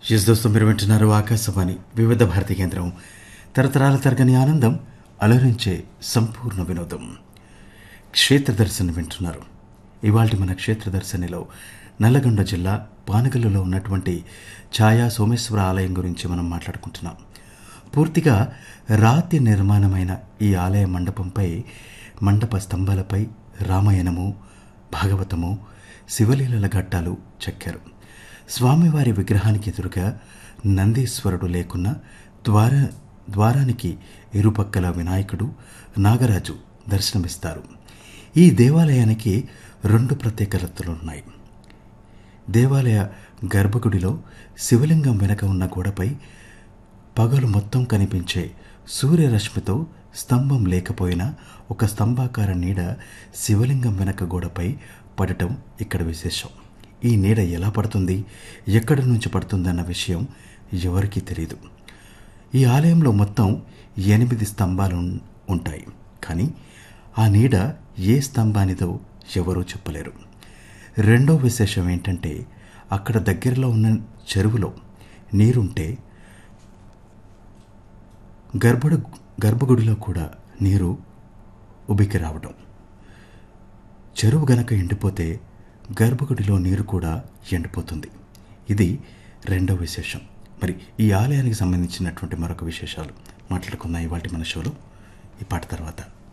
yes దోస్తు మీరు వింటున్నారు ఆకాశవాణి వివిధ భారతి కేంద్రం తరతరాల తరగని ఆనందం అలరించే సంపూర్ణ వినోదం క్షేత్ర దర్శనం వింటున్నారు ఇవాళ మన క్షేత్ర దర్శనిలో నల్లగొండ జిల్లా పానగల్లులో ఉన్నటువంటి ఛాయా సోమేశ్వర ఆలయం గురించి మనం మాట్లాడుకుంటున్నాం పూర్తిగా రాతి నిర్మాణమైన ఈ ఆలయ మండపంపై మండప స్తంభాలపై రామాయణము భాగవతము శివలీలల ఘట్టాలు చెక్కారు స్వామివారి విగ్రహానికి ఎదురుగా నందీశ్వరుడు లేకున్నా ద్వార ద్వారానికి ఇరుపక్కల వినాయకుడు నాగరాజు దర్శనమిస్తారు ఈ దేవాలయానికి రెండు ప్రత్యేకతలు ఉన్నాయి దేవాలయ గర్భగుడిలో శివలింగం వెనక ఉన్న గోడపై పగలు మొత్తం కనిపించే సూర్యరశ్మితో స్తంభం లేకపోయినా ఒక స్తంభాకార నీడ శివలింగం వెనక గోడపై పడటం ఇక్కడ విశేషం ఈ నీడ ఎలా పడుతుంది ఎక్కడి నుంచి పడుతుందన్న విషయం ఎవరికీ తెలియదు ఈ ఆలయంలో మొత్తం ఎనిమిది స్తంభాలు ఉన్- ఉంటాయి కానీ ఆ నీడ ఏ స్తంభానిదో ఎవరూ చెప్పలేరు రెండో విశేషం ఏంటంటే అక్కడ దగ్గరలో ఉన్న చెరువులో నీరుంటే గర్భుడు గర్భగుడిలో కూడా నీరు ఉబికి రావడం చెరువు గనక ఎండిపోతే గర్భగుడిలో నీరు కూడా ఎండిపోతుంది ఇది రెండో విశేషం మరి ఈ ఆలయానికి సంబంధించినటువంటి మరొక విశేషాలు మాట్లాడుకుందాం ఇవాటి మన షోలో ఈ పాట తర్వాత